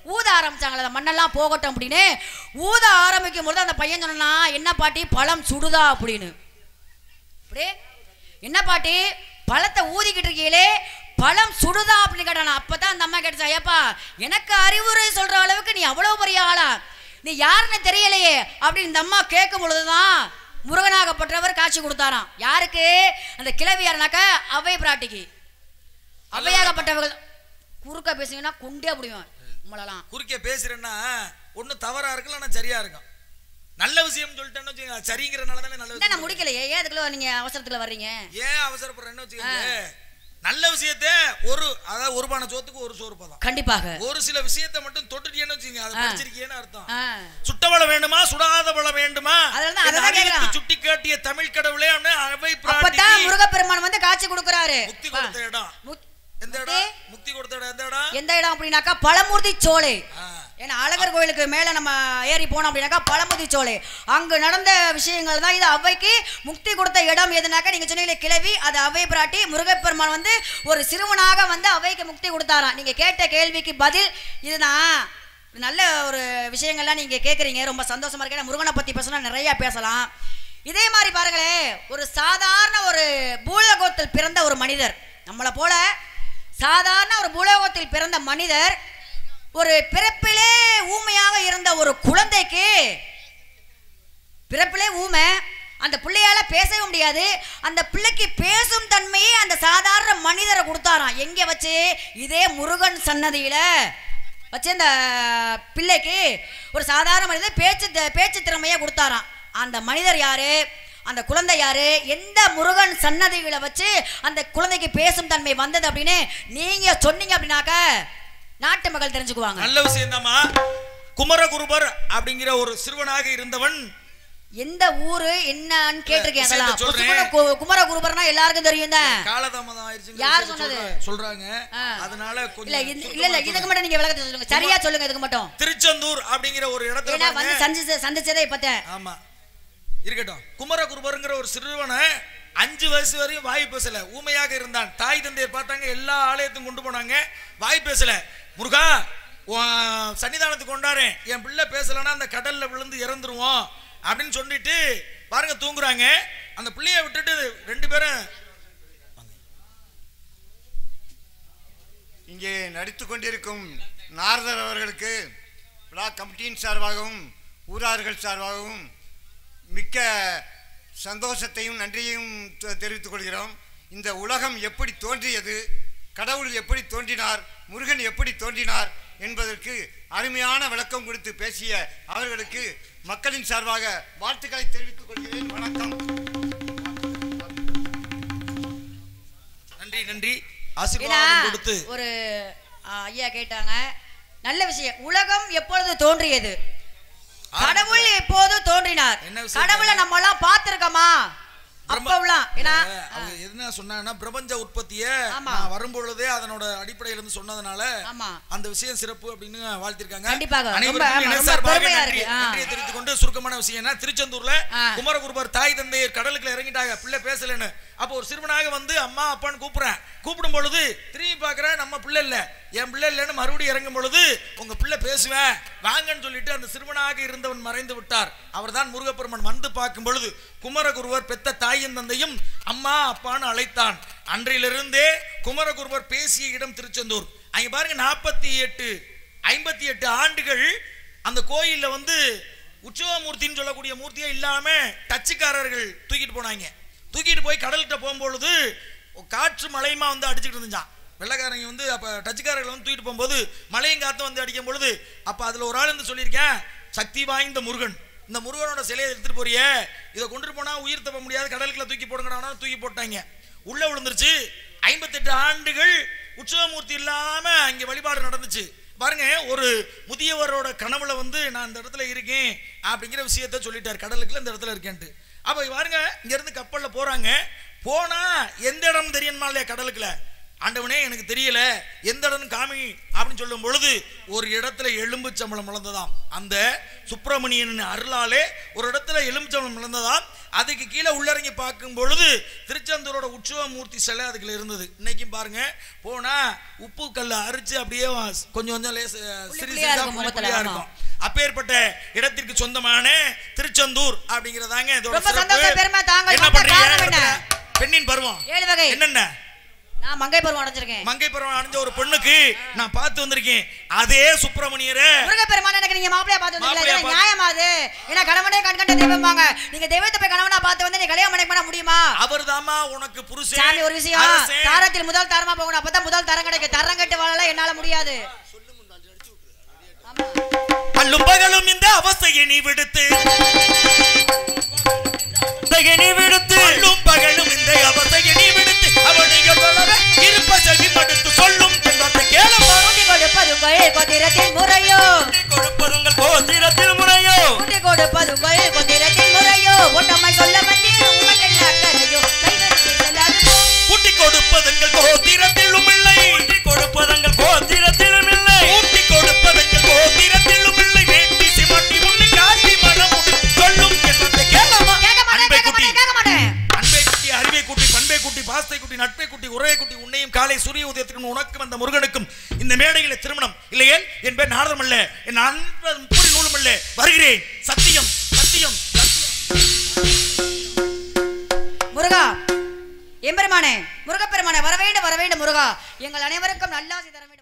ஊத ஆரம்பிச்சாங்களே அந்த மண்ணெல்லாம் போகட்டும் அப்படின்னு ஊத ஆரம்பிக்கும் பொழுது அந்த பையன் சொன்னா என்ன பாட்டி பழம் சுடுதா அப்படின்னு அப்படியே என்ன பாட்டி பழத்தை ஊதிக்கிட்டு இருக்கீங்களே பழம் சுடுதா அப்படின்னு கேட்டானா அப்பதான் அந்த அம்மா கேட்டுச்சா ஏப்பா எனக்கு அறிவுரை சொல்ற அளவுக்கு நீ அவ்வளவு பெரிய ஆளா நீ யாருன்னு தெரியலையே அப்படின்னு இந்த அம்மா கேட்கும் பொழுதுதான் முருகனாகப்பட்டவர் காட்சி கொடுத்தாராம் யாருக்கு அந்த கிழவி யாருனாக்கா அவை பிராட்டிக்கு அவையாகப்பட்டவர்கள் குறுக்க பேசுங்கன்னா கொண்டே முடியும் உங்களெல்லாம் குறுக்கே பேசுறேன்னா ஒண்ணு தவறா இருக்கும் இல்லைன்னா சரியா இருக்கும் நல்ல விஷயம் சொல்லிட்டேன்னு வச்சுக்கோங்க அது சரிங்கிறனால தானே நல்ல என்ன நான் விஷயம் முடிக்கலையே ஏன் அதுக்குள்ள நீங்க அவசரத்துல வர்றீங்க ஏன் அவசரப்படுறேன்னு வச்சுக்கோங்க நல்ல விஷயத்த ஒரு அதாவது ஒரு பானை சோத்துக்கு ஒரு சோறு பதம் கண்டிப்பாக ஒரு சில விஷயத்தை மட்டும் தொட்டுட்டீங்கன்னு வச்சுக்கோங்க அதை படிச்சிருக்கீங்கன்னு அர்த்தம் ஆ. சுட்ட பழம் வேண்டுமா சுடாத பழம் வேண்டுமா அதனால தான் என் அததான் அடியெடுத்து கேக்குறான். சுட்டி காட்டிய தமிழ் கடவுளே அவனு அவை அப்பதான் பிராட்டிக்கு முருகப்பெருமான் வந்து காட்சி கொடுக்கறாரு முக்தி கொடுத்த இடம் முத்- எந்த முக்தி? இடம் முக்தி கொடுத்த இடம் எந்த இடம் எந்த இடம் அப்படின்னாக்கா பழமூர்த்தி சோலை ஆ. ஏன்னா அழகர் கோயிலுக்கு மேல நம்ம ஏறி போனோம் அப்படின்னாக்கா பழமுதி சோலை அங்கு நடந்த விஷயங்கள் தான் இது அவைக்கு முக்தி கொடுத்த இடம் எதுனாக்கா நீங்க சொன்னீங்களே கிழவி அது அவை பிராட்டி முருகப்பெருமான் வந்து ஒரு சிறுவனாக வந்து அவைக்கு முக்தி கொடுத்தாராம் நீங்க கேட்ட கேள்விக்கு பதில் இதுதான் நல்ல ஒரு விஷயங்கள்லாம் நீங்க கேக்குறீங்க ரொம்ப சந்தோஷமா இருக்கு ஏன்னா முருகனை பத்தி பேசலாம் நிறைய பேசலாம் இதே மாதிரி பாருங்களேன் ஒரு சாதாரண ஒரு பூலகோத்தில் பிறந்த ஒரு மனிதர் நம்மளை போல சாதாரண ஒரு பூலோகத்தில் பிறந்த மனிதர் ஒரு பிறப்பிலே ஊமையாக இருந்த ஒரு குழந்தைக்கு பிறப்பிலே ஊமை அந்த பிள்ளையால பேசவே முடியாது அந்த பிள்ளைக்கு பேசும் தன்மையை அந்த சாதாரண மனிதரை கொடுத்தாராம் எங்க வச்சு இதே முருகன் சன்னதியில வச்சு அந்த பிள்ளைக்கு ஒரு சாதாரண மனிதர் பேச்சு த- பேச்சு திறமையை கொடுத்தாராம் அந்த மனிதர் யாரு அந்த குழந்தை யாரு எந்த முருகன் சன்னதிகளை வச்சு அந்த குழந்தைக்கு பேசும் தன்மை வந்தது அப்படின்னு நீங்க சொன்னீங்க அப்படின்னாக்க நாட்டு மக்கள் தெரிஞ்சுக்குவாங்க நல்ல விஷயம் குமரகுருபர் அப்படிங்கிற ஒரு சிறுவனாக இருந்தவன் எந்த ஊரு என்னன்னு கேட்டிருக்கேன் விஷயத்தை அதெல்லாம் சொல்றேன். புசுக்குன்னு கு- குமர குருபர்னா எல்லாருக்கும் தெரியும் தான் காலதாமதம் ஆயிடுச்சுங்கிற யார் விஷயத்தை சொன்னது? சொல்ற- சொல்றாங்க ஆ. அதனால இல்ல கொஞ்சம் இந்த- இல்ல சுருக்கமா இல்ல இதுக்கு சொல்றேன். மட்டும் நீங்க விளக்கத்தை சொல்லுங்க சரியா சொல்லுங்க இதுக்கு மட்டும் திருச்செந்தூர் அப்படிங்கிற ஒரு இடத்துல ஏன்னா பாருங்க. வந்து சந்திச்ச சந்திச்சதே இப்பத்தேன் ஆமா இருக்கட்டும் குமரகுருபருங்கிற ஒரு சிறுவனை அஞ்சு வயசு வரையும் வாய் பேசல ஊமையாக இருந்தான் தாய் தந்தையர் பார்த்தாங்க எல்லா ஆலயத்தையும் கொண்டு போனாங்க வாய் பேசல முருகா உன் சன்னிதானத்துக்கு கொண்டாரேன் என் பிள்ளை பேசலன்னா அந்த கடல்ல விழுந்து இறந்துருவோம் அப்படின்னு சொல்லிட்டு பாருங்க தூங்குறாங்க அந்த பிள்ளைய விட்டுட்டு ரெண்டு பேரும் இங்கே நடித்து கொண்டிருக்கும் நாரதர் அவர்களுக்கு விழா கமிட்டியின் சார்பாகவும் ஊரார்கள் சார்பாகவும் மிக்க சந்தோஷத்தையும் நன்றியையும் தெ- தெரிவித்துக் கொள்கிறோம் இந்த உலகம் எப்படி தோன்றியது கடவுள் எப்படி தோன்றினார் முருகன் எப்படி தோன்றினார் என்பதற்கு அருமையான விளக்கம் கொடுத்து பேசிய அவர்களுக்கு மக்களின் சார்பாக வாழ்த்துக்களை தெரிவித்துக் கொள்கிறேன் வணக்கம் நன்றி நன்றி ஏன்னா ஆசீர்வாதம் கொடுத்து ஒரு ஆ, ஐயா கேட்டாங்க நல்ல விஷயம் உலகம் எப்பொழுது தோன்றியது கடவுள் எப்போது தோன்றினார் என்ன விஷயம் கடவுளை நம்ம எல்லாம் பார்த்திருக்கோமா அப்பவுலாம் ஏன்னா இல்ல, அவங்க என்ன சொன்னாங்கன்னா பிரபஞ்ச உற்பத்திய ஆமா. நான் வரும்பொழுதே அதனோட அடிப்படையில இருந்து சொன்னதுனால ஆமா அந்த விஷயம் சிறப்பு அப்படின்னு வாழ்த்திருக்காங்க கண்டிப்பாக. ரொம்ப, அனைவருக்கும் ஆமா, இன ரொம்ப சார்பாக பெருமையா நன்றி இருக்கு. ஆ. நன்றியை தெரிவித்துக் கொண்டு சுருக்கமான விஷயம் என்ன திருச்செந்தூர்ல ஆ. குமரகுருபர் தாய் தந்தையர் கடலுக்குள்ள இறங்கிட்டாங்க பிள்ளை பேசலன்னு அப்போ ஒரு சிறுவனாக வந்து அம்மா அப்பான்னு கூப்பிடுறேன் கூப்பிடும் பொழுது திரும்பி பார்க்கறேன் நம்ம பிள்ளை இல்ல என் பிள்ளை இல்லைன்னு மறுபடியும் இறங்கும் பொழுது உங்க பிள்ளை பேசுவேன் வாங்கன்னு சொல்லிட்டு அந்த சிறுவனாக இருந்தவன் மறைந்து விட்டார் அவர்தான் முருகப்பெருமன் வந்து பார்க்கும் பொழுது குமரகுருவர் பெத்த தாயும் தந்தையும் அம்மா அப்பான்னு அழைத்தான் அன்றிலிருந்தே குமரகுருவர் பேசிய இடம் திருச்செந்தூர் அங்க பாருங்க நாற்பத்தி எட்டு ஐம்பத்தி எட்டு ஆண்டுகள் அந்த கோயில்ல வந்து உற்சவமூர்த்தின்னு சொல்லக்கூடிய மூர்த்தியே இல்லாம டச்சுக்காரர்கள் தூக்கிட்டு போனாங்க தூக்கிட்டு போய் கடல்கிட்ட போகும்பொழுது காற்று மழையுமா வந்து அடிச்சுட்டு இருந்துச்சான் வெள்ளக்காரங்க வந்து அப்ப டச்சுக்காரர்கள் வந்து தூக்கிட்டு போகும்போது மழையும் காத்தும் வந்து அடிக்கும் பொழுது அப்ப அதுல ஒரு ஆள் இருந்து சொல்லியிருக்கேன் சக்தி வாய்ந்த முருகன் இந்த முருகனோட சிலையை எடுத்துட்டு போறியே இதை கொண்டுட்டு போனா உயிர் தப்ப முடியாது கடலுக்குள்ள தூக்கி போடுங்கடா தூக்கி போட்டாங்க உள்ள விழுந்துருச்சு ஐம்பத்தெட்டு ஆண்டுகள் உற்சவமூர்த்தி இல்லாம அங்க வழிபாடு நடந்துச்சு பாருங்க ஒரு முதியவரோட கனவுல வந்து நான் இந்த இடத்துல இருக்கேன் அப்படிங்கிற விஷயத்த சொல்லிட்டார் கடலுக்குள்ள இந்த இடத்துல இருக்கேன்ட்டு அப்ப பாருங்க இங்க இருந்து கப்பல்ல போறாங்க போனா எந்த இடம் தெரியுமா இல்லையா கடலுக்குள்ள ஆண்டவனே எனக்கு தெரியல எந்த இடம் காமி அப்படின்னு சொல்லும் பொழுது ஒரு இடத்துல எலும்பு சம்பளம் வளர்ந்ததாம் அந்த சுப்பிரமணியன் அருளாலே ஒரு இடத்துல எலும்பு சம்பளம் வளர்ந்ததாம் அதுக்கு கீழே உள்ளிறங்கி பார்க்கும் பொழுது திருச்செந்தூரோட உற்சவமூர்த்தி சிலை அதுக்குள்ள இருந்தது இன்னைக்கும் பாருங்க போனா உப்பு கல்ல அரிச்சு அப்படியே வா- கொஞ்சம் கொஞ்சம் லேச சிறு புள்ளியா சிறுசா இருக்கும் புள்ளி முகத்துல, புள்ளியா ஆமா. இருக்கும் அப்பேற்பட்ட இடத்திற்கு சொந்தமான திருச்செந்தூர் அப்படிங்கறதாங்க இதோட ரொம்ப சிறப்பு. சந்தோஷம், பெருமை. தாங்கள் என்ன வந்த பண்றீங்க காரணம் என்ன? இடத்துல? பெண்ணின் பருவம் ஏழு வகை என்னென்ன நான் மங்கை பருவம் அடைஞ்சிருக்கேன் மங்கை பருவம் அடைஞ்ச ஒரு பெண்ணுக்கு நான் பார்த்து வந்திருக்கேன் அதே சுப்பிரமணியரை முருகப்பெருமான எனக்கு நீங்க மாப்பிளையா பார்த்து வந்தீங்களா மாப்பிள்ளையா இதெல்லாம் பார்த்து- நியாயமா அது ஏன்னா கணவனே கண்கண்ட தெய்வம்பாங்க நீங்க தெய்வத்தை போய் கணவனா பார்த்து வந்து நீ கல்யாணம் பண்ண பண்ண முடியுமா அவர்தாம்மா உனக்கு புருஷன் சாமி ஒரு விஷயம் அரசன். தாரத்தில் முதல் தரமா போகணும் அப்பதான் முதல் தரம் கிடைக்கும் தரம் கட்டு வாழலாம் என்னால முடியாது ஆமா. அல்லும் பகலும் இந்த அவஸ்தையை நீ விடுத்து தகனி விடுத்து அல்லும் பகலும் இந்த அவஸ்தையை நீ விடுத்து அவனைய வளர இருப்ப செவி மடுத்து சொல்லும் என்பதை கேளமா ஊட்டி கொடுப்பதுங்கள் கொத்திரத்தில் முறையோ கொடுப்பதுங்கள் கோத்திரத்தில் முறையோ ஊட்டி கொடுப்பதுங்கள் கொத்திரத்தில் முறையோ ஒட்டம்மை சொல்ல வந்தீர் உண்மை என்ன அக்கறையோ கைவரிசை செல்லாது போ. கூட்டி கொடுப்பதெங்கள் கோத்திரத்திலும் இல்லை ஊட்டி கொடுப்பதங்கள் கோத்திரத்திலும் இல்லை ஊட்டி கொடுப்பதெங்கள் கோத்திரத்திலும் இல்லை வேட்டி சிமாட்டி உன்னை காட்டி மனம் சொல்லும் என்பதை கேளமா கேட்க மாட்டேன் அன்பை கேட்க குட்டி மாட்டேன் கேட்க மாட்டேன் அன்பை குட்டி அறிவை குட்டி பண்பை குட்டி பாசத்தை குட்டி நட்பை குட்டி உரையை குட்டி உன்னையும் காலை சூரிய உதயத்திற்கும் உனக்கும் அந்த முருகனுக்கும் இந்த மேடையில திருமணம் இல்லையேல் என் பேர் நாரதம் அல்ல என் அன்பு முப்படி நூலும் அல்ல வருகிறேன் சத்தியம் சத்தியம் சத்தியம் முருகா எம்பெருமானே முருகப்பெருமானே வர வேண்டும் வர வேண்டும் முருகா எங்கள் அனைவருக்கும் நல்லாசி தர வேண்டும்